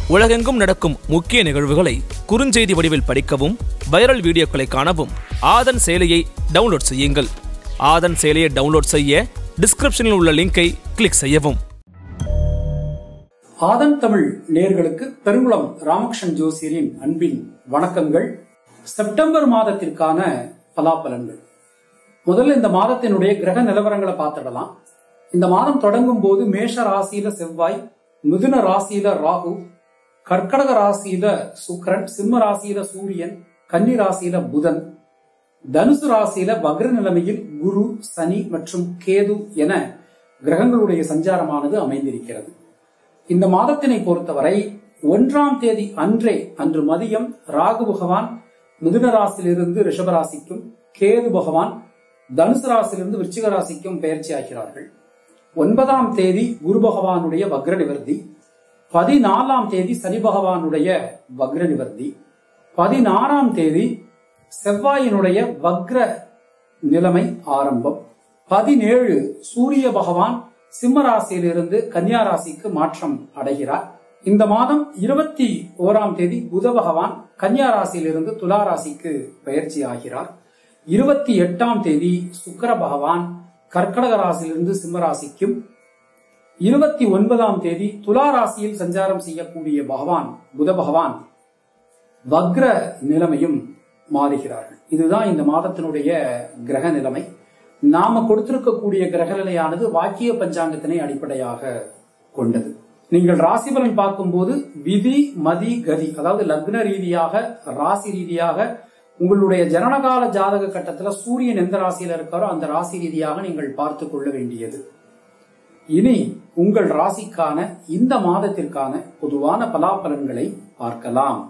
உலகெங்கும் நடக்கும் முக்கிய நிகழ்வுகளை குறுஞ்செய்தி வடிவில் படிக்கவும் வைரல் வீடியோக்களை காணவும் ஆதன் செயலியை டவுன்லோட் செய்யுங்கள் ஆதன் செயலியை டவுன்லோட் செய்ய டிஸ்கிரிப்ஷனில் உள்ள லிங்கை கிளிக் செய்யவும் ஆதன் தமிழ் நேர்களுக்கு பெருங்குளம் ராமகிருஷ்ணன் ஜோசியரின் அன்பின் வணக்கங்கள் செப்டம்பர் மாதத்திற்கான பலாபலன்கள் முதல்ல இந்த மாதத்தினுடைய கிரக நிலவரங்களை பார்த்துடலாம் இந்த மாதம் தொடங்கும் போது மேஷ ராசியில செவ்வாய் மிதுன ராசியில ராகு கர்க்கடக ராசியில சுக்கிரன் சிம்ம ராசியில சூரியன் கன்னி ராசியில புதன் தனுசு ராசியில வக்ர நிலைமையில் குரு சனி மற்றும் கேது என கிரகங்களுடைய சஞ்சாரமானது அமைந்திருக்கிறது இந்த மாதத்தினை பொறுத்தவரை ஒன்றாம் தேதி அன்றே அன்று மதியம் ராகு பகவான் மிதுன ராசியிலிருந்து ரிஷபராசிக்கும் கேது பகவான் தனுசு ராசியிலிருந்து விருச்சிக ராசிக்கும் பயிற்சி ஆகிறார்கள் ஒன்பதாம் தேதி குரு பகவானுடைய வக்ர நிவர்த்தி பதினாலாம் தேதி சனி பகவானுடைய வக்ர நிவர்த்தி பதினாறாம் தேதி செவ்வாயினுடைய வக்ர நிலைமை ஆரம்பம் பதினேழு சூரிய பகவான் சிம்ம ராசியிலிருந்து கன்னியா ராசிக்கு மாற்றம் அடைகிறார் இந்த மாதம் இருபத்தி ஓராம் தேதி புத பகவான் கன்னியா ராசியிலிருந்து துலா ராசிக்கு பயிற்சி ஆகிறார் இருபத்தி எட்டாம் தேதி சுக்கர பகவான் கர்க்கடக ராசியிலிருந்து சிம்ம ராசிக்கும் இருபத்தி ஒன்பதாம் தேதி துலா ராசியில் சஞ்சாரம் செய்யக்கூடிய பகவான் புத பகவான் வக்ர நிலைமையும் மாறுகிறார்கள் இதுதான் இந்த மாதத்தினுடைய கிரக நிலைமை நாம கொடுத்திருக்கக்கூடிய கிரக நிலையானது வாக்கிய பஞ்சாங்கத்தினை அடிப்படையாக கொண்டது நீங்கள் ராசி பலன் பார்க்கும்போது விதி மதி கதி அதாவது லக்ன ரீதியாக ராசி ரீதியாக உங்களுடைய ஜனனகால ஜாதக கட்டத்துல சூரியன் எந்த ராசியில இருக்காரோ அந்த ராசி ரீதியாக நீங்கள் பார்த்து கொள்ள வேண்டியது இனி உங்கள் ராசிக்கான இந்த மாதத்திற்கான பொதுவான பலாபலன்களை பார்க்கலாம்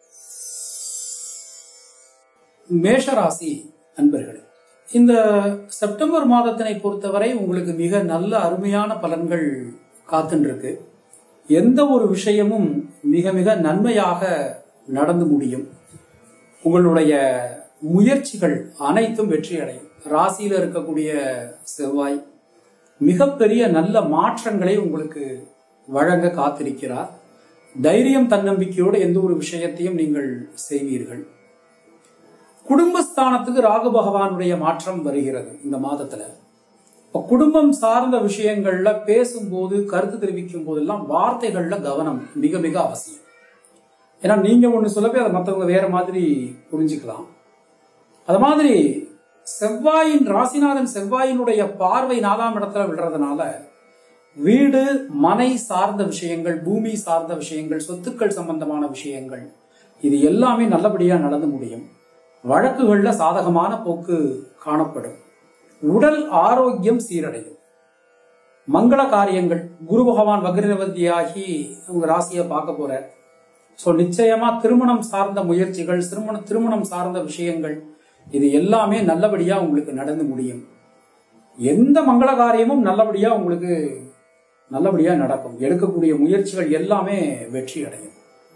மேஷராசி அன்பர்களே இந்த செப்டம்பர் மாதத்தினை பொறுத்தவரை உங்களுக்கு மிக நல்ல அருமையான பலன்கள் காத்துருக்கு எந்த ஒரு விஷயமும் மிக மிக நன்மையாக நடந்து முடியும் உங்களுடைய முயற்சிகள் அனைத்தும் வெற்றி அடையும் ராசியில இருக்கக்கூடிய செவ்வாய் மிகப்பெரிய நல்ல மாற்றங்களை உங்களுக்கு வழங்க காத்திருக்கிறார் தைரியம் தன்னம்பிக்கையோடு எந்த ஒரு விஷயத்தையும் நீங்கள் செய்வீர்கள் குடும்பஸ்தானத்துக்கு ராகு பகவானுடைய மாற்றம் வருகிறது இந்த மாதத்துல இப்ப குடும்பம் சார்ந்த விஷயங்கள்ல பேசும்போது கருத்து தெரிவிக்கும் போதெல்லாம் வார்த்தைகள்ல கவனம் மிக மிக அவசியம் ஏன்னா நீங்க ஒண்ணு சொல்லவே அதை மற்றவங்க வேற மாதிரி புரிஞ்சுக்கலாம் அது மாதிரி செவ்வாயின் ராசிநாதன் செவ்வாயினுடைய பார்வை நாலாம் இடத்துல விடுறதுனால வீடு மனை சார்ந்த விஷயங்கள் பூமி சார்ந்த விஷயங்கள் சொத்துக்கள் சம்பந்தமான விஷயங்கள் இது எல்லாமே நல்லபடியா நடந்து முடியும் வழக்குகள்ல சாதகமான போக்கு காணப்படும் உடல் ஆரோக்கியம் சீரடையும் மங்கள காரியங்கள் குரு பகவான் வக்ரவதியாகி உங்க ராசியை பார்க்க போற சோ நிச்சயமா திருமணம் சார்ந்த முயற்சிகள் திருமண திருமணம் சார்ந்த விஷயங்கள் இது எல்லாமே நல்லபடியா உங்களுக்கு நடந்து முடியும் எந்த மங்கள காரியமும் நல்லபடியா உங்களுக்கு நல்லபடியா நடக்கும் எடுக்கக்கூடிய முயற்சிகள் எல்லாமே வெற்றி அடையும்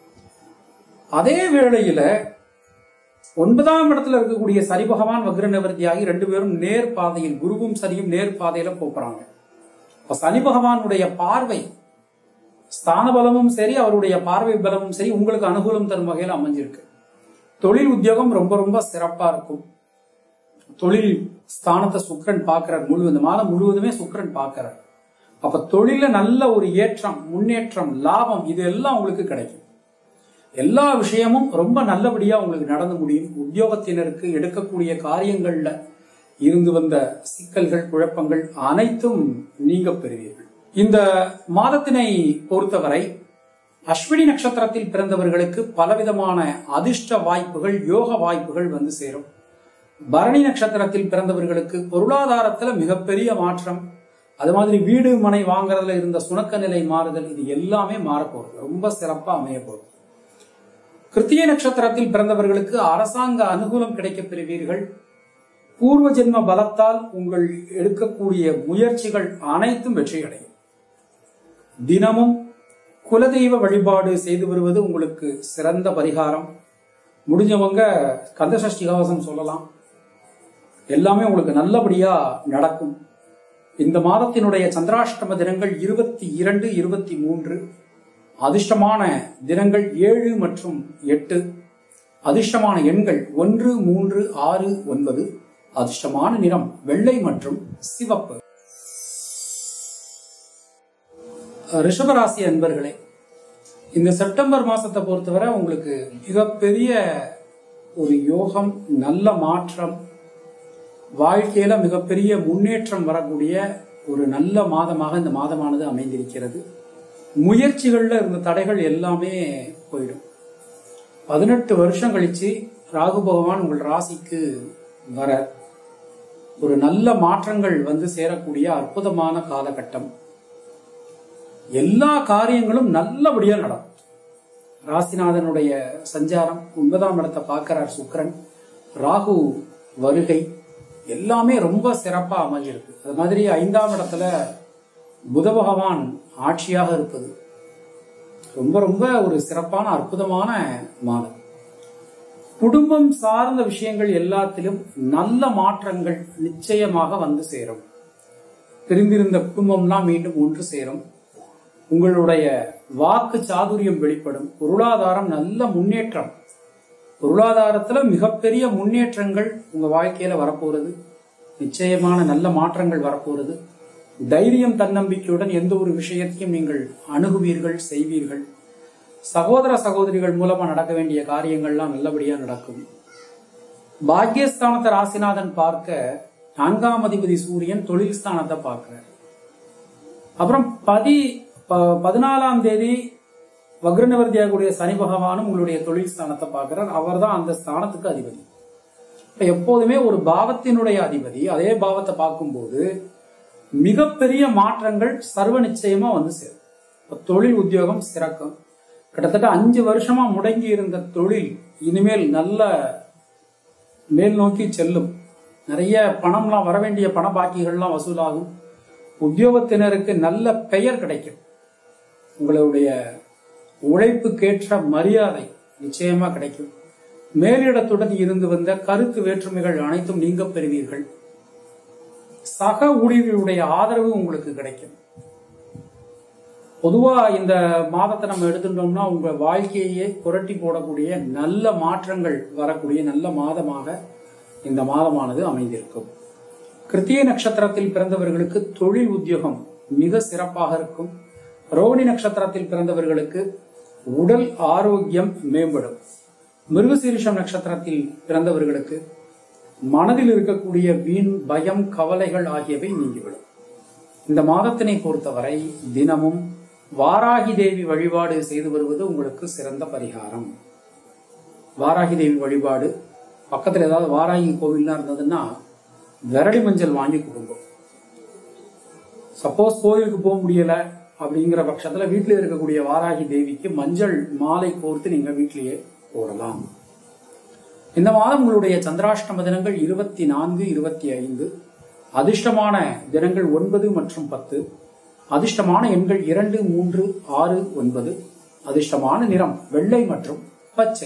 அதே வேளையில ஒன்பதாம் இடத்துல இருக்கக்கூடிய சரி பகவான் வக்ர நிவர்த்தியாகி ரெண்டு பேரும் நேர் பாதையில் குருவும் சரியும் நேர் பாதையில போறாங்க இப்ப சனி பகவானுடைய பார்வை ஸ்தான பலமும் சரி அவருடைய பார்வை பலமும் சரி உங்களுக்கு அனுகூலம் தரும் வகையில் அமைஞ்சிருக்கு தொழில் உத்தியோகம் ரொம்ப ரொம்ப சிறப்பா இருக்கும் தொழில் ஸ்தானத்தை சுக்கரன் பார்க்கிறார் முழு இந்த மாதம் முழுவதுமே சுக்கரன் பார்க்கிறார் அப்ப தொழில நல்ல ஒரு ஏற்றம் முன்னேற்றம் லாபம் இது எல்லாம் உங்களுக்கு கிடைக்கும் எல்லா விஷயமும் ரொம்ப நல்லபடியா உங்களுக்கு நடந்து முடியும் உத்தியோகத்தினருக்கு எடுக்கக்கூடிய காரியங்கள்ல இருந்து வந்த சிக்கல்கள் குழப்பங்கள் அனைத்தும் நீங்க பெறுவீர்கள் இந்த மாதத்தினை பொறுத்தவரை அஸ்வினி நட்சத்திரத்தில் பிறந்தவர்களுக்கு பலவிதமான அதிர்ஷ்ட வாய்ப்புகள் யோக வாய்ப்புகள் வந்து சேரும் பரணி நட்சத்திரத்தில் பிறந்தவர்களுக்கு பொருளாதாரத்துல மிகப்பெரிய மாற்றம் அது மாதிரி வீடு மனை வாங்குறதுல இருந்த சுணக்க நிலை மாறுதல் இது எல்லாமே மாறப்போகுது ரொம்ப சிறப்பா அமைய போகுது கிருத்திய நட்சத்திரத்தில் பிறந்தவர்களுக்கு அரசாங்க அனுகூலம் கிடைக்கப் பெறுவீர்கள் பூர்வ ஜென்ம பலத்தால் உங்கள் எடுக்கக்கூடிய முயற்சிகள் அனைத்தும் வெற்றியடையும் தினமும் குலதெய்வ வழிபாடு செய்து வருவது உங்களுக்கு சிறந்த பரிகாரம் முடிஞ்சவங்க கந்தசஷ்டி கவசம் சொல்லலாம் எல்லாமே உங்களுக்கு நல்லபடியா நடக்கும் இந்த மாதத்தினுடைய சந்திராஷ்டம தினங்கள் இருபத்தி இரண்டு இருபத்தி மூன்று அதிர்ஷ்டமான தினங்கள் ஏழு மற்றும் எட்டு அதிர்ஷ்டமான எண்கள் ஒன்று மூன்று ஆறு ஒன்பது அதிர்ஷ்டமான நிறம் வெள்ளை மற்றும் சிவப்பு ரிஷபராசி அன்பர்களே இந்த செப்டம்பர் மாசத்தை பொறுத்தவரை உங்களுக்கு மிகப்பெரிய ஒரு யோகம் நல்ல மாற்றம் வாழ்க்கையில மிகப்பெரிய முன்னேற்றம் வரக்கூடிய ஒரு நல்ல மாதமாக இந்த மாதமானது அமைந்திருக்கிறது முயற்சிகள்ல இருந்த தடைகள் எல்லாமே போயிடும் பதினெட்டு வருஷம் கழிச்சு ராகு பகவான் உங்கள் ராசிக்கு வர ஒரு நல்ல மாற்றங்கள் வந்து சேரக்கூடிய அற்புதமான காலகட்டம் எல்லா காரியங்களும் நல்லபடியா நடக்கும் ராசிநாதனுடைய சஞ்சாரம் ஒன்பதாம் இடத்தை பார்க்கிறார் சுக்கிரன் ராகு வருகை எல்லாமே ரொம்ப சிறப்பா அமைஞ்சிருக்கு அது மாதிரி ஐந்தாம் இடத்துல புத பகவான் ஆட்சியாக இருப்பது ரொம்ப ரொம்ப ஒரு சிறப்பான அற்புதமான மாதம் குடும்பம் சார்ந்த விஷயங்கள் எல்லாத்திலும் நல்ல மாற்றங்கள் நிச்சயமாக வந்து சேரும் பிரிந்திருந்த குடும்பம்லாம் மீண்டும் ஒன்று சேரும் உங்களுடைய வாக்கு சாதுரியம் வெளிப்படும் பொருளாதாரம் நல்ல முன்னேற்றம் பொருளாதாரத்துல மிகப்பெரிய முன்னேற்றங்கள் உங்க வாழ்க்கையில வரப்போறது நிச்சயமான நல்ல மாற்றங்கள் வரப்போறது தைரியம் தன்னம்பிக்கையுடன் எந்த ஒரு விஷயத்தையும் நீங்கள் அணுகுவீர்கள் செய்வீர்கள் சகோதர சகோதரிகள் மூலமா நடக்க வேண்டிய காரியங்கள்லாம் நல்லபடியா நடக்கும் பாக்யஸ்தானத்தை ராசிநாதன் பார்க்க நான்காம் அதிபதி சூரியன் தொழில் ஸ்தானத்தை பார்க்கிறார் அப்புறம் பதி ப- பதினாலாம் தேதி வக்ரநிவர்த்தியாகக்கூடிய சனி பகவானும் உங்களுடைய தொழில் ஸ்தானத்தை பார்க்கிறார் அவர்தான் அந்த ஸ்தானத்துக்கு அதிபதி இப்ப எப்போதுமே ஒரு பாவத்தினுடைய அதிபதி அதே பாவத்தை பார்க்கும்போது மிகப்பெரிய மாற்றங்கள் சர்வ நிச்சயமா வந்து சேரும் இப்ப தொழில் உத்தியோகம் சிறக்கும் கிட்டத்தட்ட அஞ்சு வருஷமா முடங்கி இருந்த தொழில் இனிமேல் நல்ல மேல் நோக்கி செல்லும் நிறைய பணம்லாம் வர வேண்டிய பண பாக்கிகள்லாம் வசூலாகும் உத்தியோகத்தினருக்கு நல்ல பெயர் கிடைக்கும் உங்களுடைய உழைப்புக்கேற்ற மரியாதை நிச்சயமா கிடைக்கும் மேலிடத்துடன் இருந்து வந்த கருத்து வேற்றுமைகள் அனைத்தும் நீங்க பெறுவீர்கள் சக ஊழியர்களுடைய ஆதரவு உங்களுக்கு கிடைக்கும் பொதுவா இந்த மாதத்தை நம்ம எடுத்துட்டோம்னா உங்க வாழ்க்கையே புரட்டி போடக்கூடிய நல்ல மாற்றங்கள் வரக்கூடிய நல்ல மாதமாக இந்த மாதமானது அமைந்திருக்கும் கிருத்திய நட்சத்திரத்தில் பிறந்தவர்களுக்கு தொழில் உத்தியோகம் மிக சிறப்பாக இருக்கும் ரோகிணி நட்சத்திரத்தில் பிறந்தவர்களுக்கு உடல் ஆரோக்கியம் மேம்படும் மிருகசீரிஷம் நட்சத்திரத்தில் பிறந்தவர்களுக்கு மனதில் இருக்கக்கூடிய வீண் பயம் கவலைகள் ஆகியவை நீங்கிவிடும் இந்த மாதத்தினை பொறுத்தவரை தினமும் வாராகி தேவி வழிபாடு செய்து வருவது உங்களுக்கு சிறந்த பரிகாரம் வாராகி தேவி வழிபாடு பக்கத்துல ஏதாவது வாராகி கோவில்லாம் இருந்ததுன்னா விரடி மஞ்சள் வாங்கி கொடுங்க சப்போஸ் கோயிலுக்கு போக முடியல அப்படிங்கிற பட்சத்துல வீட்டில் இருக்கக்கூடிய வாராகி தேவிக்கு மஞ்சள் மாலை கோர்த்து நீங்க வீட்டிலேயே போடலாம் இந்த மாதம் உங்களுடைய சந்திராஷ்டம தினங்கள் இருபத்தி நான்கு இருபத்தி ஐந்து அதிர்ஷ்டமான தினங்கள் ஒன்பது மற்றும் பத்து அதிர்ஷ்டமான எண்கள் இரண்டு மூன்று ஆறு ஒன்பது அதிர்ஷ்டமான நிறம் வெள்ளை மற்றும் பச்சை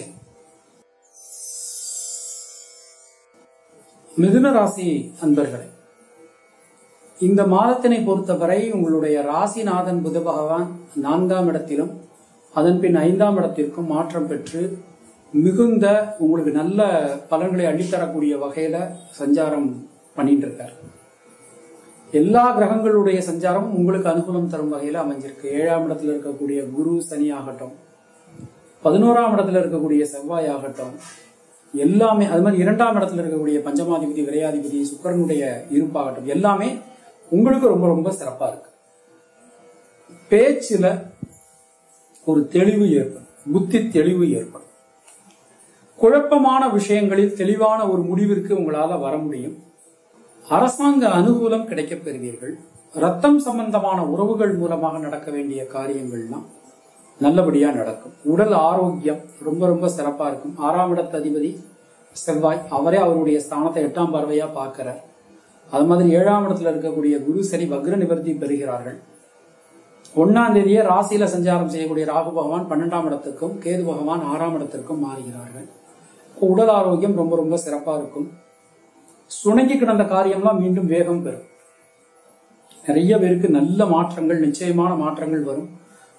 மிதுன ராசி அன்பர்களே இந்த மாதத்தினை பொறுத்தவரை உங்களுடைய ராசிநாதன் புத பகவான் நான்காம் இடத்திலும் அதன் பின் ஐந்தாம் இடத்திற்கும் மாற்றம் பெற்று மிகுந்த உங்களுக்கு நல்ல பலன்களை அள்ளித்தரக்கூடிய வகையில சஞ்சாரம் பண்ணிட்டு இருக்கார் எல்லா கிரகங்களுடைய சஞ்சாரமும் உங்களுக்கு அனுகூலம் தரும் வகையில அமைஞ்சிருக்கு ஏழாம் இடத்துல இருக்கக்கூடிய குரு சனி ஆகட்டும் பதினோராம் இடத்துல இருக்கக்கூடிய செவ்வாய் ஆகட்டும் எல்லாமே அது மாதிரி இரண்டாம் இடத்துல இருக்கக்கூடிய பஞ்சமாதிபதி விரையாதிபதி சுக்கரனுடைய இருப்பாகட்டும் எல்லாமே உங்களுக்கு ரொம்ப ரொம்ப சிறப்பா இருக்கு பேச்சுல ஒரு தெளிவு ஏற்படும் புத்தி தெளிவு ஏற்படும் குழப்பமான விஷயங்களில் தெளிவான ஒரு முடிவிற்கு உங்களால வர முடியும் அரசாங்க அனுகூலம் கிடைக்கப் பெறுவீர்கள் ரத்தம் சம்பந்தமான உறவுகள் மூலமாக நடக்க வேண்டிய காரியங்கள்லாம் நல்லபடியா நடக்கும் உடல் ஆரோக்கியம் ரொம்ப ரொம்ப சிறப்பா இருக்கும் ஆறாம் இடத்து அதிபதி செவ்வாய் அவரே அவருடைய ஸ்தானத்தை எட்டாம் பார்வையா பார்க்கிறார் அது மாதிரி ஏழாம் இடத்துல இருக்கக்கூடிய குரு சரி வக்ர நிவர்த்தி பெறுகிறார்கள் ஒன்னாம் தேதியே ராசியில சஞ்சாரம் செய்யக்கூடிய ராகு பகவான் பன்னெண்டாம் இடத்துக்கும் கேது பகவான் ஆறாம் இடத்திற்கும் மாறுகிறார்கள் உடல் ஆரோக்கியம் ரொம்ப ரொம்ப சிறப்பா இருக்கும் சுணங்கி கிடந்த காரியம்லாம் மீண்டும் வேகம் பெறும் நிறைய பேருக்கு நல்ல மாற்றங்கள் நிச்சயமான மாற்றங்கள் வரும்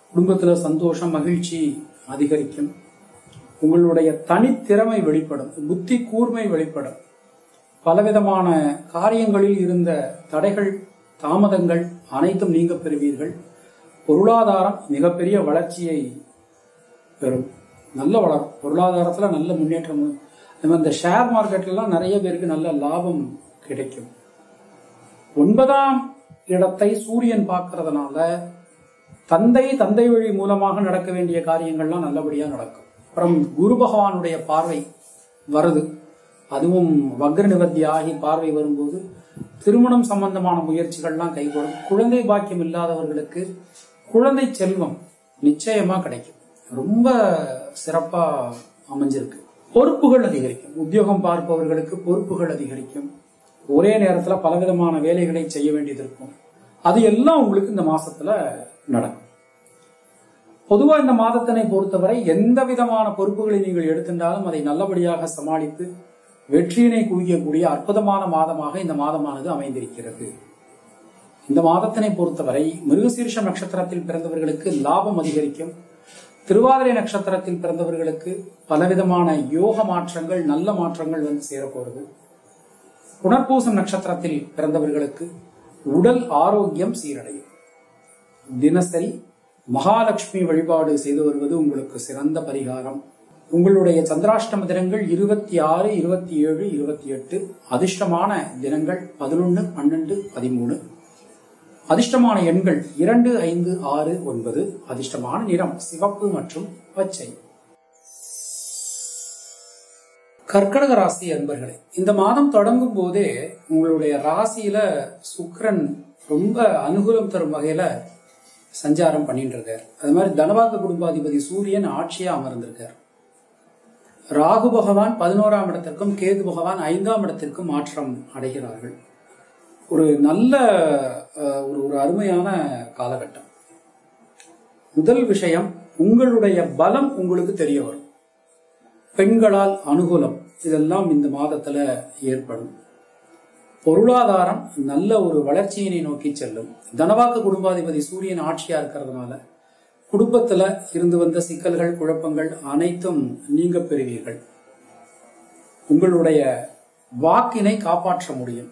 குடும்பத்தில் சந்தோஷம் மகிழ்ச்சி அதிகரிக்கும் உங்களுடைய தனித்திறமை வெளிப்படும் புத்தி கூர்மை வெளிப்படும் பலவிதமான காரியங்களில் இருந்த தடைகள் தாமதங்கள் அனைத்தும் நீங்க பெறுவீர்கள் பொருளாதாரம் மிகப்பெரிய வளர்ச்சியை பெறும் நல்ல வளரும் பொருளாதாரத்தில் நல்ல முன்னேற்றம் நம்ம இந்த ஷேர் மார்க்கெட்லாம் நிறைய பேருக்கு நல்ல லாபம் கிடைக்கும் ஒன்பதாம் இடத்தை சூரியன் பார்க்கறதுனால தந்தை தந்தை வழி மூலமாக நடக்க வேண்டிய காரியங்கள்லாம் நல்லபடியா நடக்கும் அப்புறம் குரு பகவானுடைய பார்வை வருது அதுவும் வக்ர நிவர்த்தி ஆகி பார்வை வரும்போது திருமணம் சம்பந்தமான முயற்சிகள்லாம் கைகூடும் குழந்தை பாக்கியம் இல்லாதவர்களுக்கு குழந்தை செல்வம் நிச்சயமா கிடைக்கும் ரொம்ப சிறப்பா அமைஞ்சிருக்கு பொறுப்புகள் அதிகரிக்கும் உத்தியோகம் பார்ப்பவர்களுக்கு பொறுப்புகள் அதிகரிக்கும் ஒரே நேரத்துல பலவிதமான வேலைகளை செய்ய வேண்டியது இருக்கும் அது எல்லாம் உங்களுக்கு இந்த மாசத்துல நடக்கும் பொதுவா இந்த மாதத்தினை பொறுத்தவரை எந்த விதமான பொறுப்புகளை நீங்கள் எடுத்திருந்தாலும் அதை நல்லபடியாக சமாளித்து வெற்றியினை குவிக்கக்கூடிய அற்புதமான மாதமாக இந்த மாதமானது அமைந்திருக்கிறது இந்த மாதத்தினை பொறுத்தவரை மிருகசீர்ஷ நட்சத்திரத்தில் பிறந்தவர்களுக்கு லாபம் அதிகரிக்கும் திருவாதிரை நட்சத்திரத்தில் பிறந்தவர்களுக்கு பலவிதமான யோக மாற்றங்கள் நல்ல மாற்றங்கள் வந்து சேரப்போறது புனர்பூசம் நட்சத்திரத்தில் பிறந்தவர்களுக்கு உடல் ஆரோக்கியம் சீரடையும் தினசரி மகாலட்சுமி வழிபாடு செய்து வருவது உங்களுக்கு சிறந்த பரிகாரம் உங்களுடைய சந்திராஷ்டம தினங்கள் இருபத்தி ஆறு இருபத்தி ஏழு இருபத்தி எட்டு அதிர்ஷ்டமான தினங்கள் பதினொன்று பன்னெண்டு பதிமூணு அதிர்ஷ்டமான எண்கள் இரண்டு ஐந்து ஆறு ஒன்பது அதிர்ஷ்டமான நிறம் சிவப்பு மற்றும் பச்சை கர்க்கடக ராசி அன்பர்களே இந்த மாதம் தொடங்கும் போதே உங்களுடைய ராசியில சுக்கிரன் ரொம்ப அனுகூலம் தரும் வகையில சஞ்சாரம் பண்ணிட்டு இருக்கார் அது மாதிரி தனவாக்க குடும்பாதிபதி சூரியன் ஆட்சியா அமர்ந்திருக்கார் ராகு பகவான் பதினோராம் இடத்திற்கும் கேது பகவான் ஐந்தாம் இடத்திற்கும் மாற்றம் அடைகிறார்கள் ஒரு நல்ல அஹ், ஒரு ஒரு அருமையான காலகட்டம் முதல் விஷயம் உங்களுடைய பலம் உங்களுக்கு தெரிய வரும் பெண்களால் அனுகூலம் இதெல்லாம் இந்த மாதத்துல ஏற்படும் பொருளாதாரம் நல்ல ஒரு வளர்ச்சியினை நோக்கி செல்லும் தனவாக்கு குடும்பாதிபதி சூரியன் ஆட்சியா இருக்கிறதுனால குடும்பத்துல இருந்து வந்த சிக்கல்கள் குழப்பங்கள் அனைத்தும் நீங்க பெறுவீர்கள் உங்களுடைய வாக்கினை காப்பாற்ற முடியும்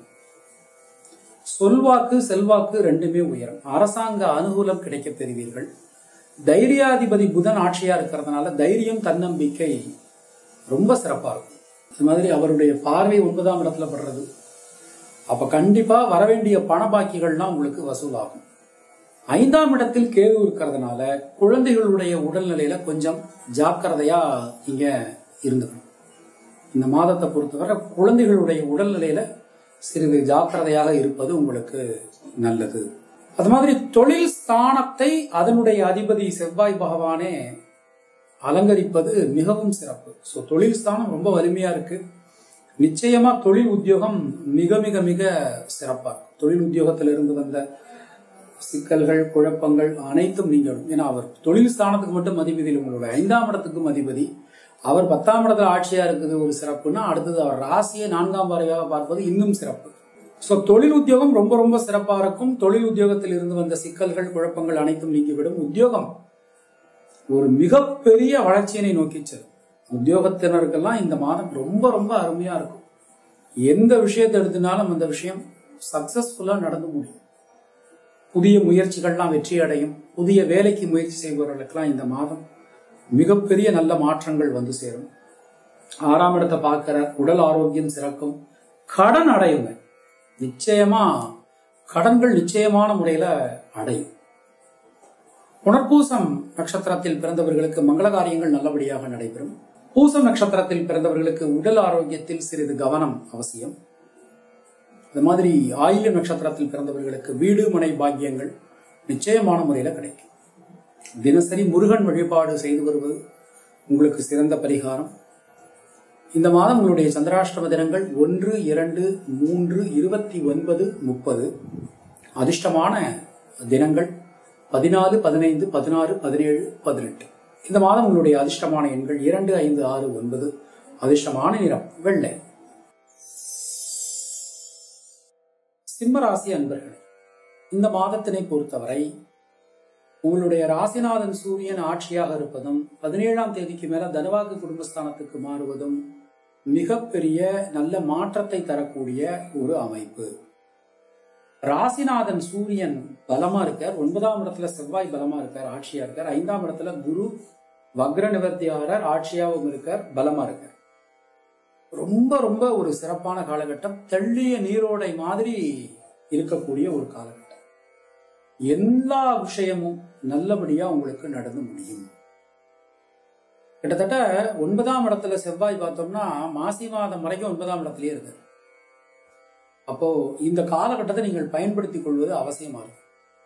சொல்வாக்கு செல்வாக்கு ரெண்டுமே உயரும் அரசாங்க அனுகூலம் கிடைக்க பெறுவீர்கள் தைரியாதிபதி புதன் ஆட்சியா இருக்கிறதுனால தைரியம் தன்னம்பிக்கை ரொம்ப சிறப்பா இருக்கும் அது மாதிரி அவருடைய பார்வை ஒன்பதாம் இடத்துல படுறது அப்ப கண்டிப்பா வரவேண்டிய பண பாக்கிகள்லாம் உங்களுக்கு வசூலாகும் ஐந்தாம் இடத்தில் கேது இருக்கிறதுனால குழந்தைகளுடைய உடல்நிலையில கொஞ்சம் ஜாக்கிரதையா நீங்க இருந்துக்கணும் இந்த மாதத்தை பொறுத்தவரை குழந்தைகளுடைய உடல்நிலையில சிறிது ஜாக்கிரதையாக இருப்பது உங்களுக்கு நல்லது அது மாதிரி தொழில் ஸ்தானத்தை அதனுடைய அதிபதி செவ்வாய் பகவானே அலங்கரிப்பது மிகவும் சிறப்பு ஸோ தொழில் ஸ்தானம் ரொம்ப வலிமையா இருக்கு நிச்சயமா தொழில் உத்தியோகம் மிக மிக மிக சிறப்பா இருக்கும். தொழில் உத்தியோகத்திலிருந்து வந்த சிக்கல்கள் குழப்பங்கள் அனைத்தும் நீங்களும் ஏன்னா அவர் தொழில் ஸ்தானத்துக்கு மட்டும் அதிபதி இல்லை, உங்களோட ஐந்தாம் இடத்துக்கும் அதிபதி அவர் பத்தாம் இடத்துல ஆட்சியா இருக்குது ஒரு சிறப்புன்னா அடுத்தது அவர் ராசியை நான்காம் பார்வையாக பார்ப்பது இன்னும் சிறப்பு ஸோ தொழில் உத்தியோகம் ரொம்ப ரொம்ப சிறப்பா இருக்கும் தொழில் உத்தியோகத்தில் இருந்து வந்த சிக்கல்கள் குழப்பங்கள் அனைத்தும் நீங்கிவிடும் உத்தியோகம் ஒரு மிகப்பெரிய வளர்ச்சியினை நோக்கி செல்லும் உத்தியோகத்தினருக்கெல்லாம் இந்த மாதம் ரொம்ப ரொம்ப அருமையா இருக்கும் எந்த விஷயத்தை எடுத்தினாலும் அந்த விஷயம் சக்சஸ்ஃபுல்லா நடந்து முடியும் புதிய முயற்சிகள்லாம் வெற்றி அடையும் புதிய வேலைக்கு முயற்சி செய்பவர்களுக்கெல்லாம் இந்த மாதம் மிகப்பெரிய நல்ல மாற்றங்கள் வந்து சேரும் ஆறாம் இடத்தை பார்க்கிற உடல் ஆரோக்கியம் சிறக்கும் கடன் அடையுங்க நிச்சயமா கடன்கள் நிச்சயமான முறையில அடையும் புனர்பூசம் நட்சத்திரத்தில் பிறந்தவர்களுக்கு மங்கள காரியங்கள் நல்லபடியாக நடைபெறும் பூசம் நட்சத்திரத்தில் பிறந்தவர்களுக்கு உடல் ஆரோக்கியத்தில் சிறிது கவனம் அவசியம் அது மாதிரி ஆயில நட்சத்திரத்தில் பிறந்தவர்களுக்கு வீடு மனை பாக்கியங்கள் நிச்சயமான முறையில கிடைக்கும் தினசரி முருகன் வழிபாடு செய்து வருவது உங்களுக்கு சிறந்த பரிகாரம் இந்த மாதம் உங்களுடைய சந்திராஷ்டம தினங்கள் ஒன்று இரண்டு மூன்று இருபத்தி ஒன்பது முப்பது அதிர்ஷ்டமான தினங்கள் பதினாலு பதினைந்து பதினாறு பதினேழு பதினெட்டு இந்த மாதம் உங்களுடைய அதிர்ஷ்டமான எண்கள் இரண்டு ஐந்து ஆறு ஒன்பது அதிர்ஷ்டமான நிறம் வெள்ளை சிம்ம ராசி அன்பர்களே இந்த மாதத்தினை பொறுத்தவரை உங்களுடைய ராசிநாதன் சூரியன் ஆட்சியாக இருப்பதும் பதினேழாம் தேதிக்கு மேல தனவாக்கு குடும்பஸ்தானத்துக்கு மாறுவதும் மிகப்பெரிய நல்ல மாற்றத்தை தரக்கூடிய ஒரு அமைப்பு ராசிநாதன் சூரியன் பலமா இருக்கார் ஒன்பதாம் இடத்துல செவ்வாய் பலமா இருக்கார் ஆட்சியா இருக்கார் ஐந்தாம் இடத்துல குரு வக்ர நிவர்த்தியாளர் ஆட்சியாகவும் இருக்கார் பலமா இருக்கார் ரொம்ப ரொம்ப ஒரு சிறப்பான காலகட்டம் தெள்ளிய நீரோடை மாதிரி இருக்கக்கூடிய ஒரு காலகட்டம் எல்லா விஷயமும் நல்லபடியா உங்களுக்கு நடந்து முடியும் கிட்டத்தட்ட ஒன்பதாம் இடத்துல செவ்வாய் பார்த்தோம்னா மாசி மாதம் வரைக்கும் ஒன்பதாம் இடத்துலயே இருக்கு அப்போ இந்த காலகட்டத்தை நீங்கள் பயன்படுத்திக் கொள்வது அவசியமா இருக்கு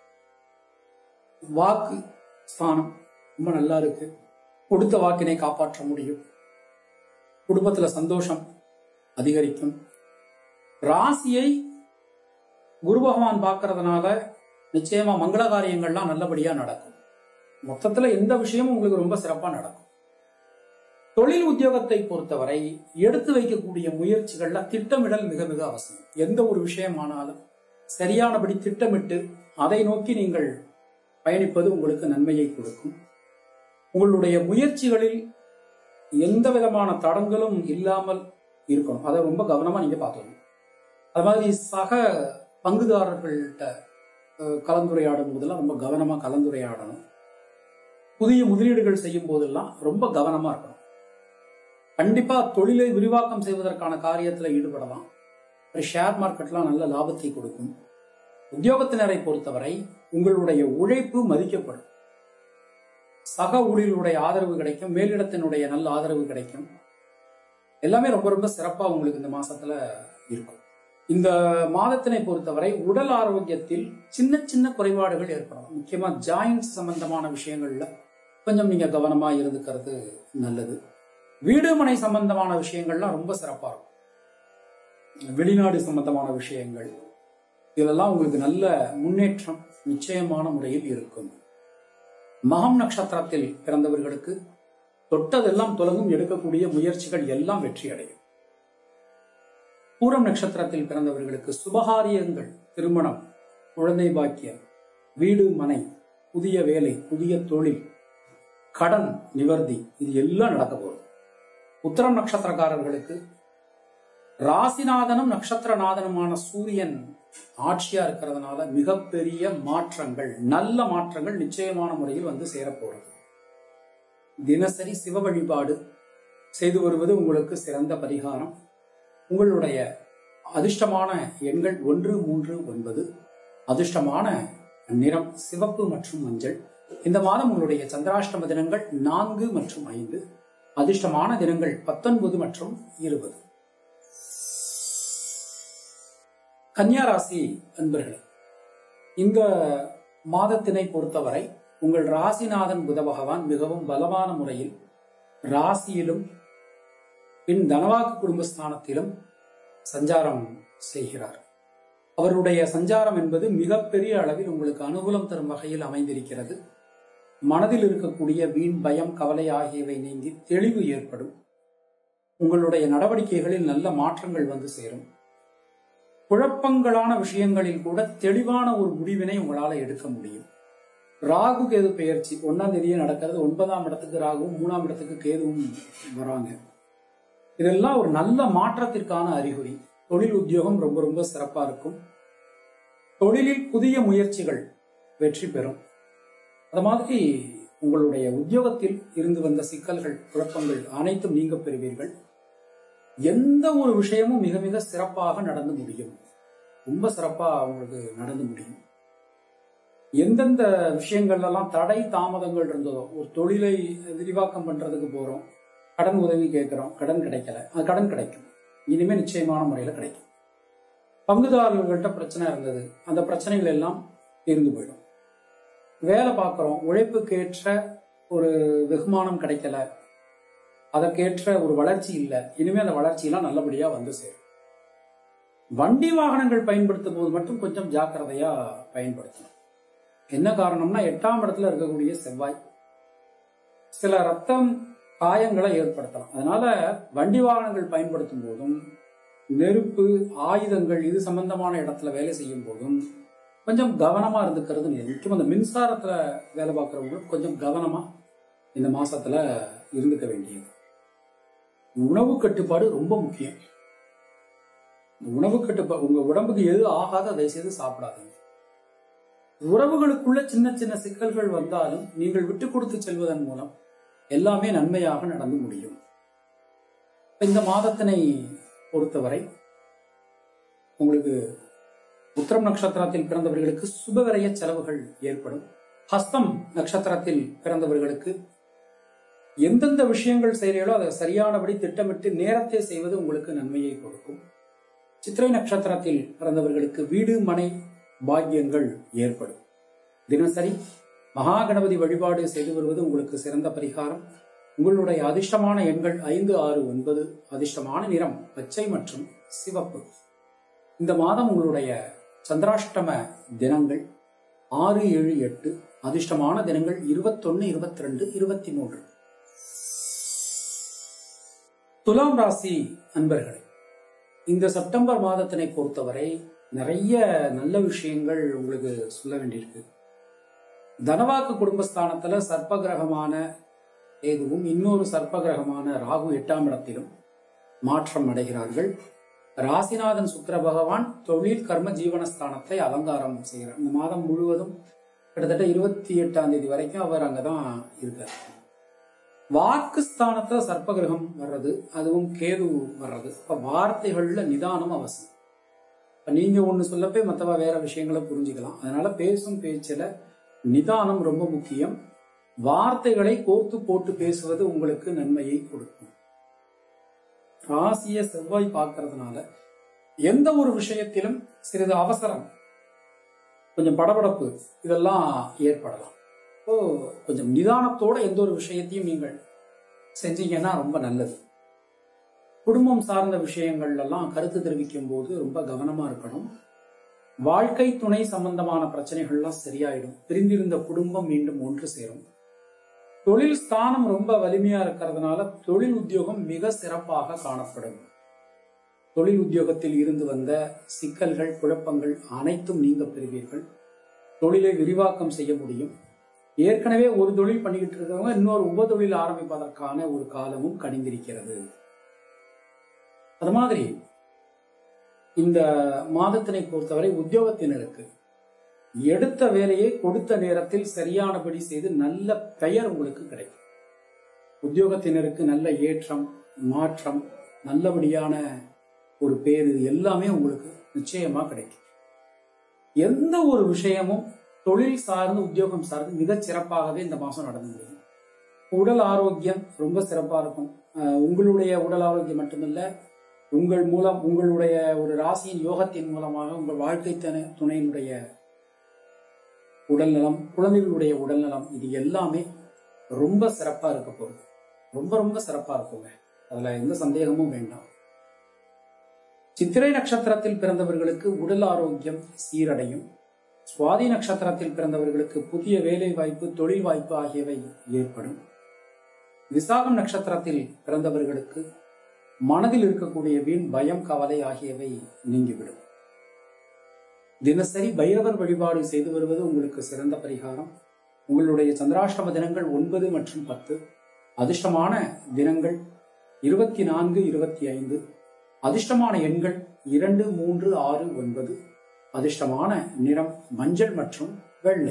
வாக்கு ஸ்தானம் ரொம்ப நல்லா இருக்கு கொடுத்த வாக்கினை காப்பாற்ற முடியும் குடும்பத்துல சந்தோஷம் அதிகரிக்கும் ராசியை குரு பகவான் பார்க்கறதுனால நிச்சயமா மங்கள காரியங்கள்லாம் நல்லபடியா நடக்கும் மொத்தத்துல எந்த விஷயமும் உங்களுக்கு ரொம்ப சிறப்பா நடக்கும் தொழில் உத்தியோகத்தை பொறுத்தவரை எடுத்து வைக்கக்கூடிய முயற்சிகள்ல திட்டமிடல் மிக மிக அவசியம் எந்த ஒரு விஷயமானாலும் சரியானபடி திட்டமிட்டு அதை நோக்கி நீங்கள் பயணிப்பது உங்களுக்கு நன்மையை கொடுக்கும் உங்களுடைய முயற்சிகளில் எந்த விதமான தடங்களும் இல்லாமல் இருக்கணும் அதை ரொம்ப கவனமா நீங்க பார்த்துக்கணும் அது மாதிரி சக பங்குதாரர்கள்ட்ட அஹ், கலந்துரையாடும் போதெல்லாம் ரொம்ப கவனமா கலந்துரையாடணும் புதிய முதலீடுகள் செய்யும் போதெல்லாம் ரொம்ப கவனமா இருக்கணும் கண்டிப்பா தொழிலை விரிவாக்கம் செய்வதற்கான காரியத்துல ஈடுபடலாம் ஒரு ஷேர் மார்க்கெட்லாம் நல்ல லாபத்தை கொடுக்கும் உத்தியோகத்தினரை பொறுத்தவரை உங்களுடைய உழைப்பு மதிக்கப்படும் சக ஊழியர்களுடைய ஆதரவு கிடைக்கும் மேலிடத்தினுடைய நல்ல ஆதரவு கிடைக்கும் எல்லாமே ரொம்ப ரொம்ப சிறப்பா உங்களுக்கு இந்த மாசத்துல இருக்கும் இந்த மாதத்தினை பொறுத்தவரை உடல் ஆரோக்கியத்தில் சின்ன சின்ன குறைபாடுகள் ஏற்படும் முக்கியமா ஜாயின்ஸ் சம்பந்தமான விஷயங்கள்ல கொஞ்சம் நீங்க கவனமா இருந்துக்கிறது நல்லது வீடு மனை சம்பந்தமான விஷயங்கள்லாம் ரொம்ப சிறப்பா இருக்கும் வெளிநாடு சம்பந்தமான விஷயங்கள் இதெல்லாம் உங்களுக்கு நல்ல முன்னேற்றம் நிச்சயமான முறையில் இருக்கும் மகம் நட்சத்திரத்தில் பிறந்தவர்களுக்கு தொட்டதெல்லாம் தொலங்கும் எடுக்கக்கூடிய முயற்சிகள் எல்லாம் வெற்றி அடையும் பூரம் நட்சத்திரத்தில் பிறந்தவர்களுக்கு சுபகாரியங்கள் திருமணம் குழந்தை பாக்கியம் வீடு மனை புதிய வேலை புதிய தொழில் கடன் நிவர்த்தி இது எல்லாம் நடக்க போகுது உத்தரம் நட்சத்திரக்காரர்களுக்கு ராசிநாதனும் நட்சத்திரநாதனுமான சூரியன் ஆட்சியா இருக்கிறதுனால மிகப்பெரிய மாற்றங்கள் நல்ல மாற்றங்கள் நிச்சயமான முறையில் வந்து சேரப்போறது தினசரி சிவ வழிபாடு செய்து வருவது உங்களுக்கு சிறந்த பரிகாரம் உங்களுடைய அதிர்ஷ்டமான எண்கள் ஒன்று மூன்று ஒன்பது அதிர்ஷ்டமான நிறம் சிவப்பு மற்றும் மஞ்சள் இந்த மாதம் உங்களுடைய சந்திராஷ்டம தினங்கள் நான்கு மற்றும் ஐந்து அதிர்ஷ்டமான தினங்கள் பத்தொன்பது மற்றும் இருபது கன்னியா ராசி அன்பர்களே இந்த மாதத்தினை பொறுத்தவரை உங்கள் ராசிநாதன் புத பகவான் மிகவும் பலமான முறையில் ராசியிலும் பின் தனவாக்கு குடும்பஸ்தானத்திலும் சஞ்சாரம் செய்கிறார் அவருடைய சஞ்சாரம் என்பது மிகப்பெரிய அளவில் உங்களுக்கு அனுகூலம் தரும் வகையில் அமைந்திருக்கிறது மனதில் இருக்கக்கூடிய வீண் பயம் கவலை ஆகியவை நீங்கி தெளிவு ஏற்படும் உங்களுடைய நடவடிக்கைகளில் நல்ல மாற்றங்கள் வந்து சேரும் குழப்பங்களான விஷயங்களில் கூட தெளிவான ஒரு முடிவினை உங்களால எடுக்க முடியும் ராகு கேது பெயர்ச்சி ஒன்னாம் தேதியே நடக்கிறது ஒன்பதாம் இடத்துக்கு ராகுவும் மூணாம் இடத்துக்கு கேதுவும் வராங்க இதெல்லாம் ஒரு நல்ல மாற்றத்திற்கான அறிகுறி தொழில் உத்தியோகம் ரொம்ப ரொம்ப சிறப்பா இருக்கும் தொழிலில் புதிய முயற்சிகள் வெற்றி பெறும் அது மாதிரி உங்களுடைய உத்தியோகத்தில் இருந்து வந்த சிக்கல்கள் குழப்பங்கள் அனைத்தும் நீங்க பெறுவீர்கள் எந்த ஒரு விஷயமும் மிக மிக சிறப்பாக நடந்து முடியும் ரொம்ப சிறப்பா உங்களுக்கு நடந்து முடியும் எந்தெந்த விஷயங்கள்லாம் தடை தாமதங்கள் இருந்ததோ ஒரு தொழிலை விரிவாக்கம் பண்றதுக்கு போறோம் கடன் உதவி கேட்கிறோம் கடன் கிடைக்கல அது கடன் கிடைக்கும் இனிமே நிச்சயமான முறையில கிடைக்கும் பங்குதாரர்கள்ட்ட பிரச்சனை இருந்தது அந்த பிரச்சனைகள் எல்லாம் தீர்ந்து போயிடும் வேலை பார்க்குறோம் உழைப்புக்கேற்ற ஒரு வெகுமானம் கிடைக்கல அதற்கேற்ற ஒரு வளர்ச்சி இல்லை இனிமே அந்த வளர்ச்சியெல்லாம் நல்லபடியா வந்து சேரும் வண்டி வாகனங்கள் பயன்படுத்தும் போது மட்டும் கொஞ்சம் ஜாக்கிரதையா பயன்படுத்தணும் என்ன காரணம்னா எட்டாம் இடத்துல இருக்கக்கூடிய செவ்வாய் சில ரத்தம் காயங்களை ஏற்படுத்தலாம் அதனால வண்டி வாகனங்கள் பயன்படுத்தும் போதும் நெருப்பு ஆயுதங்கள் இது சம்பந்தமான இடத்துல வேலை செய்யும் போதும் கொஞ்சம் கவனமா இருந்துக்கிறது நல்லது. முக்கியமா இந்த மின்சாரத்துல வேலை பார்க்குறவங்களுக்கு கொஞ்சம் கவனமா இந்த மாசத்துல இருந்துக்க வேண்டியது உணவு கட்டுப்பாடு ரொம்ப முக்கியம் இந்த உணவு கட்டுப்பாடு உங்க உடம்புக்கு எது ஆகாத அதை செய்து சாப்பிடாதீங்க உறவுகளுக்குள்ள சின்ன சின்ன சிக்கல்கள் வந்தாலும் நீங்கள் விட்டு கொடுத்து செல்வதன் மூலம் எல்லாமே நன்மையாக நடந்து முடியும் இந்த மாதத்தினை பொறுத்தவரை உங்களுக்கு உத்திரம் நட்சத்திரத்தில் பிறந்தவர்களுக்கு சுபவிரய செலவுகள் ஏற்படும் ஹஸ்தம் நட்சத்திரத்தில் பிறந்தவர்களுக்கு எந்தெந்த விஷயங்கள் செய்கிறீர்களோ அதை சரியானபடி திட்டமிட்டு நேரத்தை செய்வது உங்களுக்கு நன்மையை கொடுக்கும் சித்திரை நட்சத்திரத்தில் பிறந்தவர்களுக்கு வீடு மனை பாக்கியங்கள் ஏற்படும் தினசரி மகா கணபதி வழிபாடு செய்து வருவது உங்களுக்கு சிறந்த பரிகாரம் உங்களுடைய அதிர்ஷ்டமான எண்கள் ஐந்து ஆறு ஒன்பது அதிர்ஷ்டமான நிறம் பச்சை மற்றும் சிவப்பு இந்த மாதம் உங்களுடைய சந்திராஷ்டம தினங்கள் ஆறு ஏழு எட்டு அதிர்ஷ்டமான தினங்கள் இருபத்தொன்னு இருபத்தி ரெண்டு இருபத்தி மூன்று துலாம் ராசி அன்பர்களே இந்த செப்டம்பர் மாதத்தினை பொறுத்தவரை நிறைய நல்ல விஷயங்கள் உங்களுக்கு சொல்ல வேண்டியிருக்கு தனவாக்கு குடும்பஸ்தானத்துல சர்ப்ப கிரகமான ஏதுவும் இன்னொரு சர்ப்ப கிரகமான ராகு எட்டாம் இடத்திலும் மாற்றம் அடைகிறார்கள் ராசிநாதன் சுக்கிர பகவான் தொழில் கர்ம ஜீவனஸ்தானத்தை அலங்காரம் செய்கிறார் இந்த மாதம் முழுவதும் கிட்டத்தட்ட இருபத்தி எட்டாம் தேதி வரைக்கும் அவர் அங்கதான் இருக்கார் வாக்கு ஸ்தானத்துல சர்ப்ப கிரகம் வர்றது அதுவும் கேது வர்றது இப்ப வார்த்தைகள்ல நிதானம் அவசியம் இப்ப நீங்க ஒண்ணு சொல்லப்பே மத்தவ வேற விஷயங்களை புரிஞ்சுக்கலாம் அதனால பேசும் பேச்சுல நிதானம் ரொம்ப முக்கியம் வார்த்தைகளை கோர்த்து போட்டு பேசுவது உங்களுக்கு நன்மையை கொடுக்கும் ராசிய செவ்வாய் பார்க்கறதுனால எந்த ஒரு விஷயத்திலும் சிறிது அவசரம் கொஞ்சம் படபடப்பு இதெல்லாம் ஏற்படலாம் இப்போ கொஞ்சம் நிதானத்தோட எந்த ஒரு விஷயத்தையும் நீங்கள் செஞ்சீங்கன்னா ரொம்ப நல்லது குடும்பம் சார்ந்த விஷயங்கள் எல்லாம் கருத்து தெரிவிக்கும் போது ரொம்ப கவனமா இருக்கணும் வாழ்க்கை துணை சம்பந்தமான பிரச்சனைகள்லாம் சரியாயிடும் பிரிந்திருந்த குடும்பம் மீண்டும் ஒன்று சேரும் தொழில் ஸ்தானம் ரொம்ப வலிமையா இருக்கிறதுனால தொழில் உத்தியோகம் மிக சிறப்பாக காணப்படும் தொழில் உத்தியோகத்தில் இருந்து வந்த சிக்கல்கள் குழப்பங்கள் அனைத்தும் நீங்க பெறுவீர்கள் தொழிலை விரிவாக்கம் செய்ய முடியும் ஏற்கனவே ஒரு தொழில் பண்ணிக்கிட்டு இருக்கிறவங்க இன்னொரு உப தொழில் ஆரம்பிப்பதற்கான ஒரு காலமும் கணிந்திருக்கிறது அது மாதிரி இந்த மாதத்தினை பொறுத்தவரை உத்தியோகத்தினருக்கு எடுத்த வேலையை கொடுத்த நேரத்தில் சரியானபடி செய்து நல்ல பெயர் உங்களுக்கு கிடைக்கும் உத்தியோகத்தினருக்கு நல்ல ஏற்றம் மாற்றம் நல்லபடியான ஒரு பேர் இது எல்லாமே உங்களுக்கு நிச்சயமா கிடைக்கும் எந்த ஒரு விஷயமும் தொழில் சார்ந்து உத்தியோகம் சார்ந்து மிகச் சிறப்பாகவே இந்த மாசம் நடந்து முடியும் உடல் ஆரோக்கியம் ரொம்ப சிறப்பா இருக்கும் அஹ் உங்களுடைய உடல் ஆரோக்கியம் மட்டுமல்ல உங்கள் மூலம் உங்களுடைய ஒரு ராசியின் யோகத்தின் மூலமாக உங்கள் வாழ்க்கை துணை துணையினுடைய உடல்நலம் குழந்தைகளுடைய உடல்நலம் இது எல்லாமே ரொம்ப சிறப்பா இருக்க போகுது ரொம்ப ரொம்ப சிறப்பா இருக்குங்க அதுல எந்த சந்தேகமும் வேண்டாம் சித்திரை நட்சத்திரத்தில் பிறந்தவர்களுக்கு உடல் ஆரோக்கியம் சீரடையும் சுவாதி நட்சத்திரத்தில் பிறந்தவர்களுக்கு புதிய வேலை வாய்ப்பு தொழில் வாய்ப்பு ஆகியவை ஏற்படும் விசாகம் நட்சத்திரத்தில் பிறந்தவர்களுக்கு மனதில் இருக்கக்கூடிய வீண் பயம் கவலை ஆகியவை நீங்கிவிடும் தினசரி பைரவர் வழிபாடு செய்து வருவது உங்களுக்கு சிறந்த பரிகாரம் உங்களுடைய சந்திராஷ்டம தினங்கள் ஒன்பது மற்றும் பத்து அதிர்ஷ்டமான தினங்கள் இருபத்தி நான்கு இருபத்தி ஐந்து அதிர்ஷ்டமான எண்கள் இரண்டு மூன்று ஆறு ஒன்பது அதிர்ஷ்டமான நிறம் மஞ்சள் மற்றும் வெள்ளை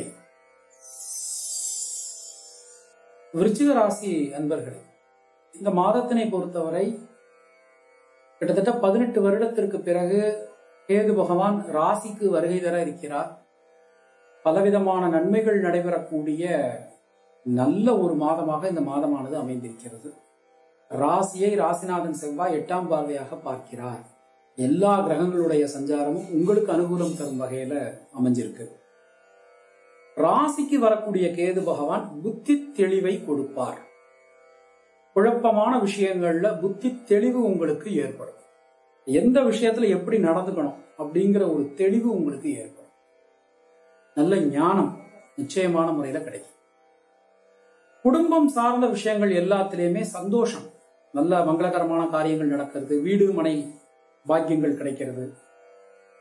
விருச்சிக ராசி அன்பர்களே இந்த மாதத்தினை பொறுத்தவரை கிட்டத்தட்ட பதினெட்டு வருடத்திற்கு பிறகு கேது பகவான் ராசிக்கு வருகை தர இருக்கிறார் பலவிதமான நன்மைகள் நடைபெறக்கூடிய நல்ல ஒரு மாதமாக இந்த மாதமானது அமைந்திருக்கிறது ராசியை ராசிநாதன் செவ்வாய் எட்டாம் பார்வையாக பார்க்கிறார் எல்லா கிரகங்களுடைய சஞ்சாரமும் உங்களுக்கு அனுகூலம் தரும் வகையில அமைஞ்சிருக்கு ராசிக்கு வரக்கூடிய கேது பகவான் புத்தி தெளிவை கொடுப்பார் குழப்பமான விஷயங்கள்ல புத்தி தெளிவு உங்களுக்கு ஏற்படும் எந்த விஷயத்துல எப்படி நடந்துக்கணும் அப்படிங்கிற ஒரு தெளிவு உங்களுக்கு ஏற்படும் நல்ல ஞானம் நிச்சயமான முறையில கிடைக்கும் குடும்பம் சார்ந்த விஷயங்கள் எல்லாத்திலையுமே சந்தோஷம் நல்ல மங்களகரமான காரியங்கள் நடக்கிறது வீடு மனை பாக்கியங்கள் கிடைக்கிறது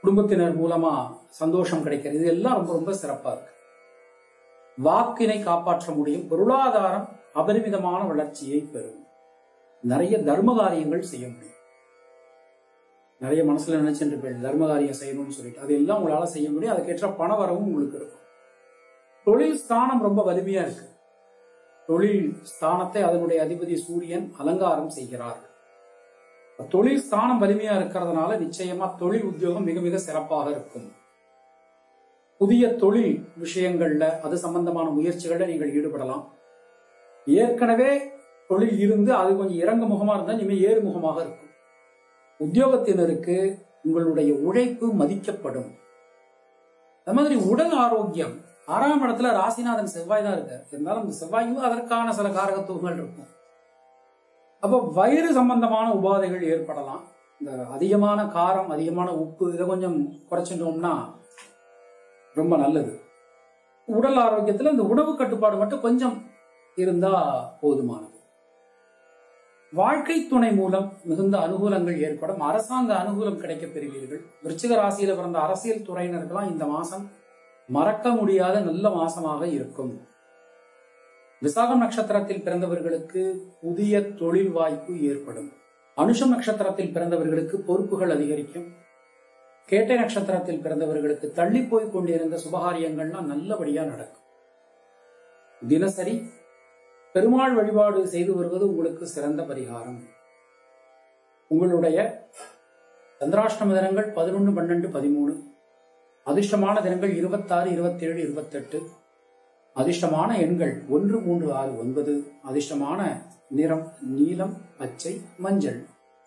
குடும்பத்தினர் மூலமா சந்தோஷம் கிடைக்கிறது இது எல்லாம் ரொம்ப ரொம்ப சிறப்பா இருக்கு வாக்கினை காப்பாற்ற முடியும் பொருளாதாரம் அபரிமிதமான வளர்ச்சியை பெறும் நிறைய தர்ம காரியங்கள் செய்ய முடியும் நிறைய மனசுல நினைச்சுட்டு போய் தர்ம காரியம் செய்யணும்னு சொல்லிட்டு அது எல்லாம் உங்களால செய்ய முடியும் அதுக்கேற்ற பண வரவும் உங்களுக்கு இருக்கும் தொழில் ஸ்தானம் ரொம்ப வலிமையா இருக்கு தொழில் ஸ்தானத்தை அதனுடைய அதிபதி சூரியன் அலங்காரம் செய்கிறார் தொழில் ஸ்தானம் வலிமையா இருக்கிறதுனால நிச்சயமா தொழில் உத்தியோகம் மிக மிக சிறப்பாக இருக்கும் புதிய தொழில் விஷயங்கள்ல அது சம்பந்தமான முயற்சிகள்ல நீங்கள் ஈடுபடலாம் ஏற்கனவே தொழில் இருந்து அது கொஞ்சம் இறங்க முகமா இருந்தா இனிமே ஏறு முகமாக இருக்கும் உத்தியோகத்தினருக்கு உங்களுடைய உழைப்பு மதிக்கப்படும் அது மாதிரி உடல் ஆரோக்கியம் ஆறாம் இடத்துல ராசிநாதன் செவ்வாய் தான் இருக்கார் இருந்தாலும் இந்த செவ்வாய்க்கும் அதற்கான சில காரகத்துவங்கள் இருக்கும் அப்போ வயிறு சம்பந்தமான உபாதைகள் ஏற்படலாம் இந்த அதிகமான காரம் அதிகமான உப்பு இதை கொஞ்சம் குறைச்சிட்டோம்னா ரொம்ப நல்லது உடல் ஆரோக்கியத்துல இந்த உணவு கட்டுப்பாடு மட்டும் கொஞ்சம் இருந்தா போதுமானது வாழ்க்கை துணை மூலம் மிகுந்த அனுகூலங்கள் ஏற்படும் அரசாங்க அனுகூலம் கிடைக்க பெறுவீர்கள் விருச்சிக ராசியில பிறந்த அரசியல் துறையினருக்கெல்லாம் இந்த மாசம் மறக்க முடியாத நல்ல மாசமாக இருக்கும் விசாகம் நட்சத்திரத்தில் பிறந்தவர்களுக்கு புதிய தொழில் வாய்ப்பு ஏற்படும் அனுஷம் நட்சத்திரத்தில் பிறந்தவர்களுக்கு பொறுப்புகள் அதிகரிக்கும் கேட்டை நட்சத்திரத்தில் பிறந்தவர்களுக்கு தள்ளி போய் கொண்டிருந்த சுபகாரியங்கள்லாம் நல்லபடியா நடக்கும் தினசரி பெருமாள் வழிபாடு செய்து வருவது உங்களுக்கு சிறந்த பரிகாரம் உங்களுடைய சந்திராஷ்டம தினங்கள் பதினொன்று பன்னெண்டு பதிமூணு அதிர்ஷ்டமான தினங்கள் இருபத்தாறு இருபத்தேழு இருபத்தெட்டு அதிர்ஷ்டமான எண்கள் ஒன்று மூன்று ஆறு ஒன்பது அதிர்ஷ்டமான நிறம் நீலம் பச்சை மஞ்சள்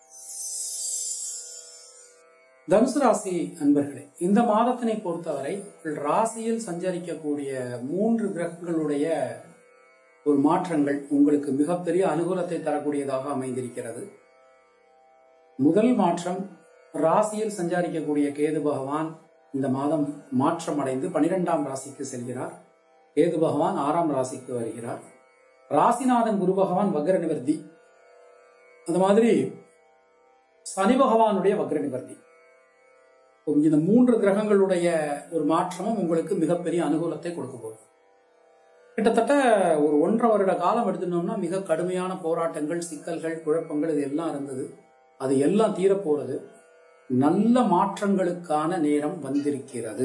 தனுசு ராசி அன்பர்களே இந்த மாதத்தினை பொறுத்தவரை ராசியில் சஞ்சரிக்கக்கூடிய மூன்று கிரகங்களுடைய ஒரு மாற்றங்கள் உங்களுக்கு மிகப்பெரிய அனுகூலத்தை தரக்கூடியதாக அமைந்திருக்கிறது முதல் மாற்றம் ராசியில் சஞ்சாரிக்கக்கூடிய கேது பகவான் இந்த மாதம் மாற்றம் அடைந்து பனிரெண்டாம் ராசிக்கு செல்கிறார் கேது பகவான் ஆறாம் ராசிக்கு வருகிறார் ராசிநாதன் குரு பகவான் வக்ர நிவர்த்தி அந்த மாதிரி சனி பகவானுடைய வக்ர நிவர்த்தி இந்த மூன்று கிரகங்களுடைய ஒரு மாற்றமும் உங்களுக்கு மிகப்பெரிய அனுகூலத்தை கொடுக்க போகுது கிட்டத்தட்ட ஒரு ஒன்றரை வருட காலம் எடுத்துட்டோம்னா மிக கடுமையான போராட்டங்கள் சிக்கல்கள் குழப்பங்கள் இது எல்லாம் இருந்தது அது எல்லாம் தீரப்போறது நல்ல மாற்றங்களுக்கான நேரம் வந்திருக்கிறது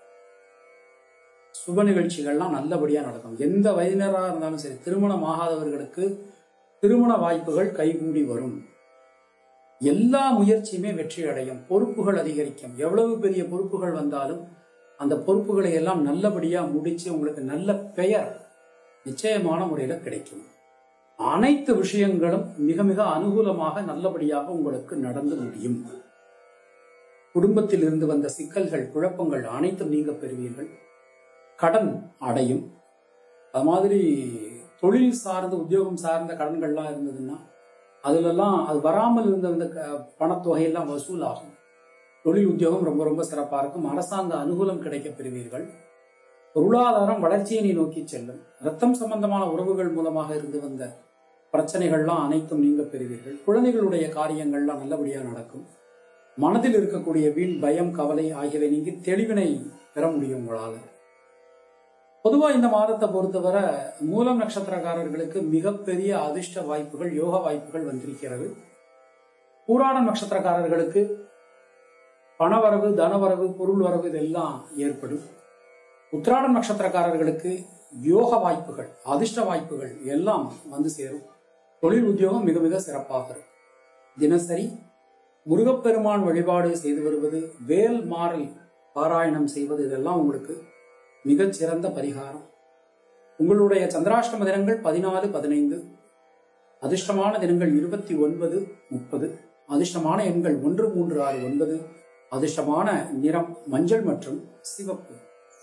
சுப நிகழ்ச்சிகள்லாம் நல்லபடியா நடக்கும் எந்த வயதினராக இருந்தாலும் சரி திருமணம் ஆகாதவர்களுக்கு திருமண வாய்ப்புகள் கைகூடி வரும் எல்லா முயற்சியுமே வெற்றி அடையும் பொறுப்புகள் அதிகரிக்கும் எவ்வளவு பெரிய பொறுப்புகள் வந்தாலும் அந்த பொறுப்புகளை எல்லாம் நல்லபடியா முடிச்சு உங்களுக்கு நல்ல பெயர் நிச்சயமான முறையில கிடைக்கும் அனைத்து விஷயங்களும் மிக மிக அனுகூலமாக நல்லபடியாக உங்களுக்கு நடந்து முடியும் குடும்பத்தில் இருந்து வந்த சிக்கல்கள் குழப்பங்கள் அனைத்தும் நீங்க பெறுவீர்கள் கடன் அடையும் அது மாதிரி தொழில் சார்ந்த உத்தியோகம் சார்ந்த கடன்கள்லாம் இருந்ததுன்னா அதுலெல்லாம் அது வராமல் இருந்த அந்த பணத்தொகையெல்லாம் வசூல் ஆகும் தொழில் உத்தியோகம் ரொம்ப ரொம்ப சிறப்பாக இருக்கும் அரசாங்க அனுகூலம் கிடைக்க பெறுவீர்கள் பொருளாதாரம் வளர்ச்சியினை நோக்கி செல்லும் ரத்தம் சம்பந்தமான உறவுகள் மூலமாக இருந்து வந்த பிரச்சனைகள்லாம் அனைத்தும் நீங்க பெறுவீர்கள் குழந்தைகளுடைய காரியங்கள்லாம் நல்லபடியா நடக்கும் மனதில் இருக்கக்கூடிய வீண் பயம் கவலை ஆகியவை நீங்கி தெளிவினை பெற முடியும் உங்களால பொதுவா இந்த மாதத்தை பொறுத்தவரை மூலம் நட்சத்திரக்காரர்களுக்கு மிகப்பெரிய அதிர்ஷ்ட வாய்ப்புகள் யோக வாய்ப்புகள் வந்திருக்கிறது பூராட நட்சத்திரக்காரர்களுக்கு பணவரவு தனவரவு பொருள் வரவு இதெல்லாம் ஏற்படும் உத்திராட நட்சத்திரக்காரர்களுக்கு யோக வாய்ப்புகள் அதிர்ஷ்ட வாய்ப்புகள் எல்லாம் வந்து சேரும் தொழில் உத்தியோகம் மிக மிக சிறப்பாக இருக்கும் தினசரி முருகப்பெருமான் வழிபாடு செய்து வருவது வேல் மாறல் பாராயணம் செய்வது இதெல்லாம் உங்களுக்கு மிகச்சிறந்த பரிகாரம் உங்களுடைய சந்திராஷ்டம தினங்கள் பதினாலு பதினைந்து அதிர்ஷ்டமான தினங்கள் இருபத்தி ஒன்பது முப்பது அதிர்ஷ்டமான எண்கள் ஒன்று மூன்று ஆறு ஒன்பது அதிர்ஷ்டமான நிறம் மஞ்சள் மற்றும் சிவப்பு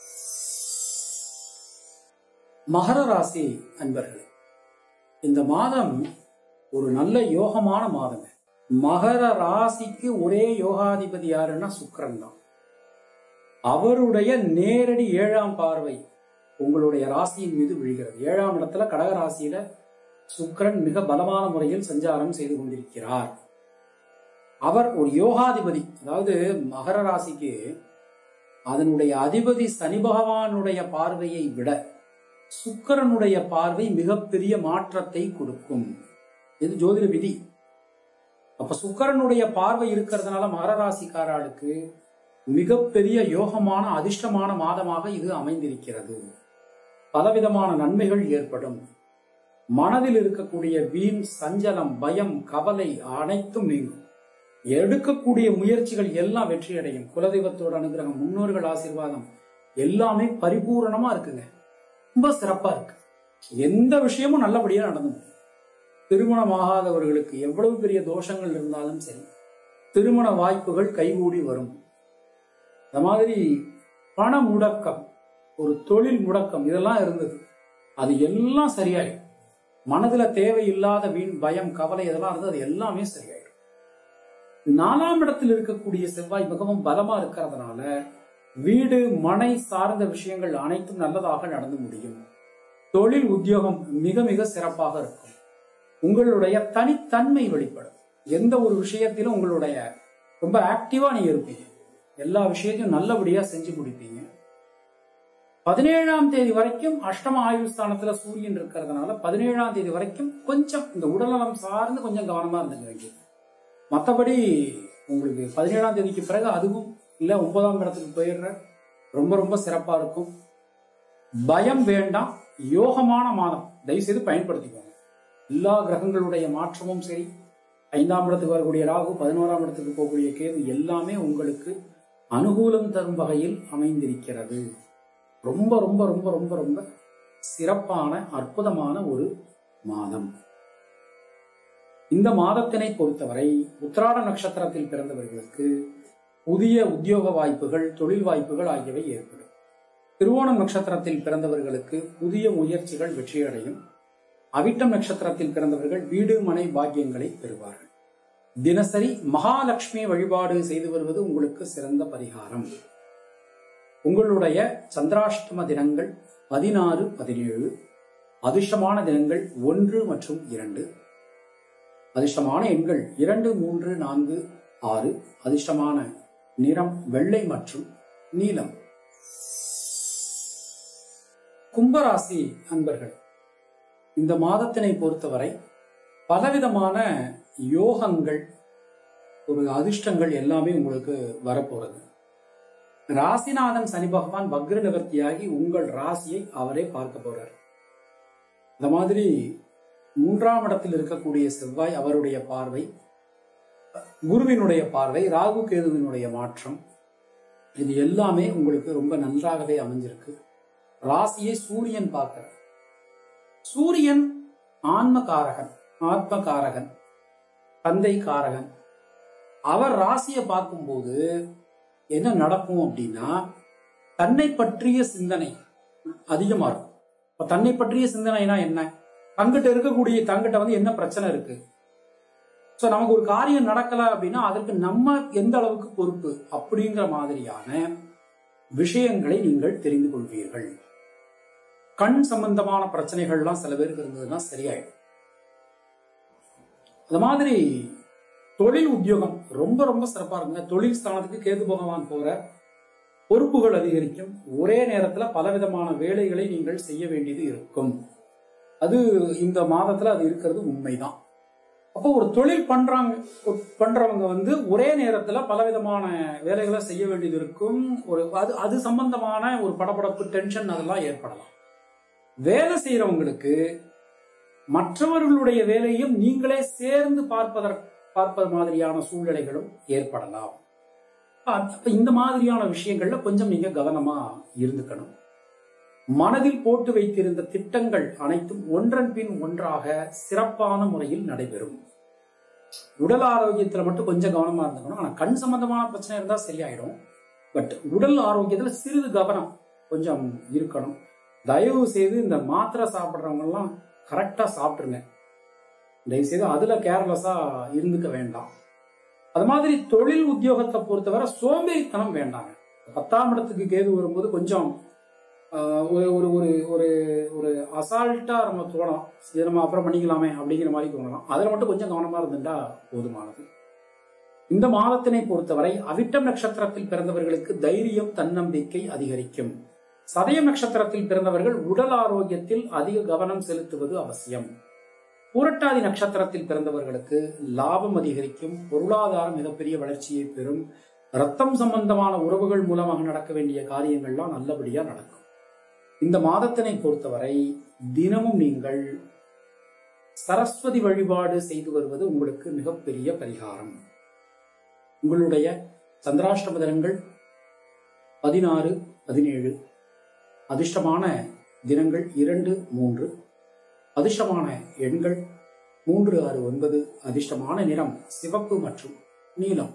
மகர ராசி அன்பர்களே இந்த மாதம் ஒரு நல்ல யோகமான மாதம் மகர ராசிக்கு ஒரே யோகாதிபதி யாருன்னா சுக்கரன் தான் அவருடைய நேரடி ஏழாம் பார்வை உங்களுடைய ராசியின் மீது விழுகிறது ஏழாம் இடத்துல கடக ராசியில சுக்கரன் மிக பலமான முறையில் சஞ்சாரம் செய்து கொண்டிருக்கிறார் அவர் ஒரு யோகாதிபதி அதாவது மகர ராசிக்கு அதனுடைய அதிபதி சனி பகவானுடைய பார்வையை விட சுக்கிரனுடைய பார்வை மிகப்பெரிய மாற்றத்தை கொடுக்கும் இது ஜோதிட விதி அப்ப சுக்கிரனுடைய பார்வை இருக்கிறதுனால மகர ராசிக்காரர்களுக்கு மிகப்பெரிய யோகமான அதிர்ஷ்டமான மாதமாக இது அமைந்திருக்கிறது பலவிதமான நன்மைகள் ஏற்படும் மனதில் இருக்கக்கூடிய வீண் சஞ்சலம் பயம் கவலை அனைத்தும் நீங்கும் எடுக்கக்கூடிய முயற்சிகள் எல்லாம் வெற்றியடையும் குலதெய்வத்தோட அனுகிரகம் முன்னோர்கள் ஆசீர்வாதம் எல்லாமே பரிபூரணமா இருக்குங்க ரொம்ப சிறப்பா இருக்கு எந்த விஷயமும் நல்லபடியா நடந்து முடியும் திருமணமாகாதவர்களுக்கு எவ்வளவு பெரிய தோஷங்கள் இருந்தாலும் சரி திருமண வாய்ப்புகள் கைகூடி வரும் இந்த மாதிரி பண முடக்கம் ஒரு தொழில் முடக்கம் இதெல்லாம் இருந்தது அது எல்லாம் சரியாயிடும் மனதுல தேவையில்லாத வீண் பயம் கவலை இதெல்லாம் இருந்தது அது எல்லாமே சரியாயிடும் நாலாம் இடத்தில் இருக்கக்கூடிய செவ்வாய் மிகவும் பலமா இருக்கிறதுனால வீடு மனை சார்ந்த விஷயங்கள் அனைத்தும் நல்லதாக நடந்து முடியும் தொழில் உத்தியோகம் மிக மிக சிறப்பாக இருக்கும் உங்களுடைய தனித்தன்மை வெளிப்படும் எந்த ஒரு விஷயத்திலும் உங்களுடைய ரொம்ப ஆக்டிவா நீங்க இருப்பீங்க எல்லா விஷயத்தையும் நல்லபடியா செஞ்சு முடிப்பீங்க பதினேழாம் தேதி வரைக்கும் அஷ்டம ஆயுள் ஸ்தானத்துல சூரியன் இருக்கிறதுனால பதினேழாம் தேதி வரைக்கும் கொஞ்சம் இந்த உடல்நலம் சார்ந்து கொஞ்சம் கவனமா இருந்துங்க வேண்டியது மற்றபடி உங்களுக்கு பதினேழாம் தேதிக்கு பிறகு அதுவும் இல்ல ஒன்பதாம் இடத்துக்கு போயிடுற ரொம்ப ரொம்ப சிறப்பா இருக்கும் பயம் வேண்டாம் யோகமான மாதம் தயவு செய்து பயன்படுத்திக்கோங்க எல்லா கிரகங்களுடைய மாற்றமும் சரி ஐந்தாம் இடத்துக்கு வரக்கூடிய ராகு பதினோராம் இடத்துக்கு போகக்கூடிய கேது எல்லாமே உங்களுக்கு அனுகூலம் தரும் வகையில் அமைந்திருக்கிறது ரொம்ப ரொம்ப ரொம்ப ரொம்ப ரொம்ப சிறப்பான அற்புதமான ஒரு மாதம் இந்த மாதத்தினை பொறுத்தவரை உத்திராட நட்சத்திரத்தில் பிறந்தவர்களுக்கு புதிய உத்தியோக வாய்ப்புகள் தொழில் வாய்ப்புகள் ஆகியவை ஏற்படும் திருவோணம் நட்சத்திரத்தில் பிறந்தவர்களுக்கு புதிய முயற்சிகள் வெற்றியடையும் அவிட்டம் நட்சத்திரத்தில் பிறந்தவர்கள் வீடு மனை பாக்கியங்களை பெறுவார்கள் தினசரி மகாலட்சுமி வழிபாடு செய்து வருவது உங்களுக்கு சிறந்த பரிகாரம் உங்களுடைய சந்திராஷ்டம தினங்கள் பதினாறு பதினேழு அதிர்ஷ்டமான தினங்கள் ஒன்று மற்றும் இரண்டு அதிர்ஷ்டமான எண்கள் இரண்டு மூன்று நான்கு ஆறு அதிர்ஷ்டமான நிறம் வெள்ளை மற்றும் நீலம் கும்பராசி அன்பர்கள் இந்த மாதத்தினை பொறுத்தவரை பலவிதமான யோகங்கள் ஒரு அதிர்ஷ்டங்கள் எல்லாமே உங்களுக்கு வரப்போறது ராசிநாதன் சனி பகவான் வக்ர நிவர்த்தியாகி உங்கள் ராசியை அவரே பார்க்க போறார் இந்த மாதிரி மூன்றாம் இடத்தில் இருக்கக்கூடிய செவ்வாய் அவருடைய பார்வை குருவினுடைய பார்வை ராகு கேதுவினுடைய மாற்றம் இது எல்லாமே உங்களுக்கு ரொம்ப நன்றாகவே அமைஞ்சிருக்கு ராசியை சூரியன் பார்க்கிறார் சூரியன் ஆன்மகாரகன் ஆத்மகாரகன் தந்தை காரகன் அவர் ராசியை பார்க்கும்போது என்ன நடக்கும் அப்படின்னா தன்னை பற்றிய சிந்தனை அதிகமா இருக்கும் இப்ப தன்னை பற்றிய சிந்தனைனா என்ன தங்கிட்ட இருக்கக்கூடிய தங்கிட்ட வந்து என்ன பிரச்சனை இருக்கு சோ நமக்கு ஒரு காரியம் நடக்கல அப்படின்னா அதற்கு நம்ம எந்த அளவுக்கு பொறுப்பு அப்படிங்கிற மாதிரியான விஷயங்களை நீங்கள் தெரிந்து கொள்வீர்கள் கண் சம்பந்தமான பிரச்சனைகள்லாம் சில பேருக்கு இருந்ததுன்னா சரியாயிடும் அது மாதிரி தொழில் உத்தியோகம் ரொம்ப ரொம்ப சிறப்பா இருக்குங்க தொழில் ஸ்தானத்துக்கு கேது பகவான் போற பொறுப்புகள் அதிகரிக்கும் ஒரே நேரத்துல பலவிதமான வேலைகளை நீங்கள் செய்ய வேண்டியது இருக்கும் அது இந்த மாதத்துல அது இருக்கிறது உண்மைதான் அப்போ ஒரு தொழில் பண்றாங்க பண்றவங்க வந்து ஒரே நேரத்துல பலவிதமான வேலைகளை செய்ய வேண்டியது இருக்கும் ஒரு அது அது சம்பந்தமான ஒரு படபடப்பு டென்ஷன் அதெல்லாம் ஏற்படலாம் வேலை செய்யறவங்களுக்கு மற்றவர்களுடைய வேலையும் நீங்களே சேர்ந்து பார்ப்பதற்கு பார்ப்பது மாதிரியான சூழ்நிலைகளும் ஏற்படலாம் அப்ப இந்த மாதிரியான விஷயங்கள்ல கொஞ்சம் நீங்க கவனமா இருந்துக்கணும் மனதில் போட்டு வைத்திருந்த திட்டங்கள் அனைத்தும் ஒன்றன் பின் ஒன்றாக சிறப்பான முறையில் நடைபெறும் உடல் ஆரோக்கியத்துல மட்டும் கொஞ்சம் கவனமா இருந்துக்கணும் ஆனா கண் சம்பந்தமான பிரச்சனை இருந்தா சரியாயிடும் பட் உடல் ஆரோக்கியத்துல சிறிது கவனம் கொஞ்சம் இருக்கணும் தயவு செய்து இந்த மாத்திரை சாப்பிட்றவங்க எல்லாம் கரெக்டா சாப்பிட்டுருங்க தயவு செய்து அதுல கேர்லெஸ்ஸா இருந்துக்க வேண்டாம் அது மாதிரி தொழில் உத்தியோகத்தை பொறுத்தவரை சோம்பேறித்தனம் வேண்டாங்க பத்தாம் இடத்துக்கு கேது வரும்போது கொஞ்சம் ஒரு ஒரு ஒரு ஒரு ஒரு அசால்ட்டா நம்ம தோணலாம் இது நம்ம அப்புறம் பண்ணிக்கலாமே அப்படிங்கிற மாதிரி தோணலாம் அதில் மட்டும் கொஞ்சம் கவனமா இருந்துட்டா போதுமானது இந்த மாதத்தினை பொறுத்தவரை அவிட்டம் நட்சத்திரத்தில் பிறந்தவர்களுக்கு தைரியம் தன்னம்பிக்கை அதிகரிக்கும் சதயம் நட்சத்திரத்தில் பிறந்தவர்கள் உடல் ஆரோக்கியத்தில் அதிக கவனம் செலுத்துவது அவசியம் பூரட்டாதி நட்சத்திரத்தில் பிறந்தவர்களுக்கு லாபம் அதிகரிக்கும் பொருளாதாரம் மிகப்பெரிய வளர்ச்சியை பெறும் ரத்தம் சம்பந்தமான உறவுகள் மூலமாக நடக்க வேண்டிய காரியங்கள்லாம் நல்லபடியா நடக்கும் இந்த மாதத்தினை பொறுத்தவரை தினமும் நீங்கள் சரஸ்வதி வழிபாடு செய்து வருவது உங்களுக்கு மிகப்பெரிய பரிகாரம் உங்களுடைய சந்திராஷ்டம தினங்கள் பதினாறு பதினேழு அதிர்ஷ்டமான தினங்கள் இரண்டு மூன்று அதிர்ஷ்டமான எண்கள் மூன்று ஆறு ஒன்பது அதிர்ஷ்டமான நிறம் சிவப்பு மற்றும் நீலம்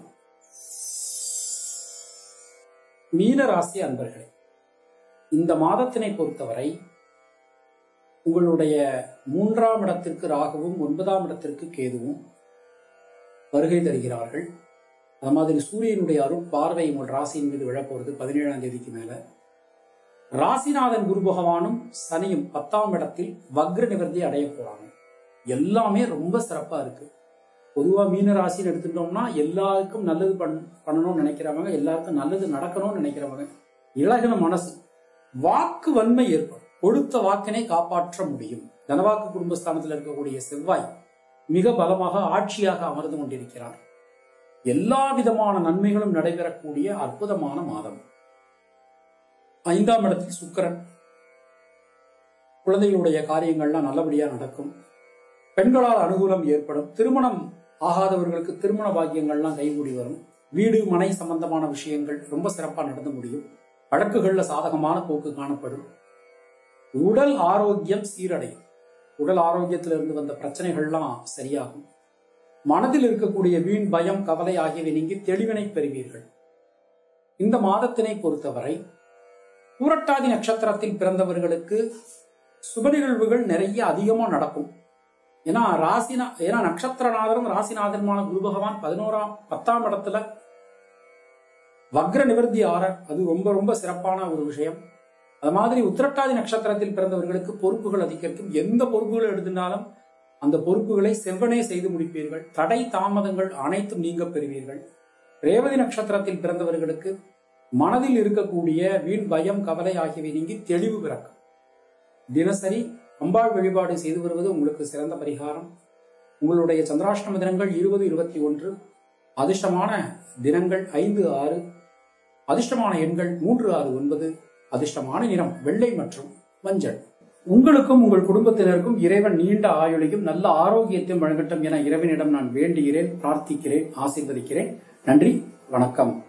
மீன ராசி அன்பர்களே இந்த மாதத்தினை பொறுத்தவரை உங்களுடைய மூன்றாம் இடத்திற்கு ராகுவும் ஒன்பதாம் இடத்திற்கு கேதுவும் வருகை தருகிறார்கள் அது மாதிரி சூரியனுடைய அருள் பார்வை உங்கள் ராசியின் மீது விழப்போறது பதினேழாம் தேதிக்கு மேல ராசிநாதன் குரு பகவானும் சனியும் பத்தாம் இடத்தில் வக்ர நிவர்த்தி அடைய போறாங்க எல்லாமே ரொம்ப சிறப்பா இருக்கு பொதுவா மீன ராசின்னு எடுத்துட்டோம்னா எல்லாருக்கும் நல்லது பண் பண்ணணும்னு நினைக்கிறவங்க எல்லாருக்கும் நல்லது நடக்கணும்னு நினைக்கிறவங்க இலகின மனசு வாக்கு வன்மை ஏற்படும் கொடுத்த வாக்கினை காப்பாற்ற முடியும் தனவாக்கு குடும்பஸ்தானத்தில் இருக்கக்கூடிய செவ்வாய் மிக பலமாக ஆட்சியாக அமர்ந்து கொண்டிருக்கிறார் எல்லா விதமான நன்மைகளும் நடைபெறக்கூடிய அற்புதமான மாதம் ஐந்தாம் இடத்தில் சுக்கரன் குழந்தைகளுடைய காரியங்கள்லாம் நல்லபடியா நடக்கும் பெண்களால் அனுகூலம் ஏற்படும் திருமணம் ஆகாதவர்களுக்கு திருமண பாக்கியங்கள்லாம் கைகூடி வரும் வீடு மனை சம்பந்தமான விஷயங்கள் ரொம்ப சிறப்பா நடந்து முடியும் வழக்குகள்ல சாதகமான போக்கு காணப்படும் உடல் ஆரோக்கியம் சீரடையும் உடல் ஆரோக்கியத்திலிருந்து வந்த பிரச்சனைகள்லாம் சரியாகும் மனதில் இருக்கக்கூடிய வீண் பயம் கவலை ஆகியவை நீங்கி தெளிவினை பெறுவீர்கள் இந்த மாதத்தினை பொறுத்தவரை பூரட்டாதி நட்சத்திரத்தில் பிறந்தவர்களுக்கு சுப நிகழ்வுகள் நிறைய அதிகமா நடக்கும் ஏன்னா ராசினா ஏன்னா நட்சத்திரநாதரும் ராசிநாதனுமான குரு பகவான் பதினோராம் பத்தாம் இடத்துல வக்ர நிவர்த்தி ஆற அது ரொம்ப ரொம்ப சிறப்பான ஒரு விஷயம் அது மாதிரி உத்திரட்டாதி நட்சத்திரத்தில் பிறந்தவர்களுக்கு பொறுப்புகள் அதிகரிக்கும் எந்த பொறுப்புகளை எடுத்தினாலும் அந்த பொறுப்புகளை செவ்வனே செய்து முடிப்பீர்கள் தடை தாமதங்கள் அனைத்தும் நீங்க பெறுவீர்கள் ரேவதி நட்சத்திரத்தில் பிறந்தவர்களுக்கு மனதில் இருக்கக்கூடிய வீண் பயம் கவலை ஆகியவை நீங்கி தெளிவு பிறக்கும் தினசரி அம்பாள் வழிபாடு செய்து வருவது உங்களுக்கு சிறந்த பரிகாரம் உங்களுடைய சந்திராஷ்டம தினங்கள் இருபது இருபத்தி ஒன்று அதிர்ஷ்டமான தினங்கள் ஐந்து ஆறு அதிர்ஷ்டமான எண்கள் மூன்று ஆறு ஒன்பது அதிர்ஷ்டமான நிறம் வெள்ளை மற்றும் மஞ்சள் உங்களுக்கும் உங்கள் குடும்பத்தினருக்கும் இறைவன் நீண்ட ஆயுளையும் நல்ல ஆரோக்கியத்தையும் வழங்கட்டும் என இறைவனிடம் நான் வேண்டுகிறேன் பிரார்த்திக்கிறேன் ஆசீர்வதிக்கிறேன் நன்றி வணக்கம்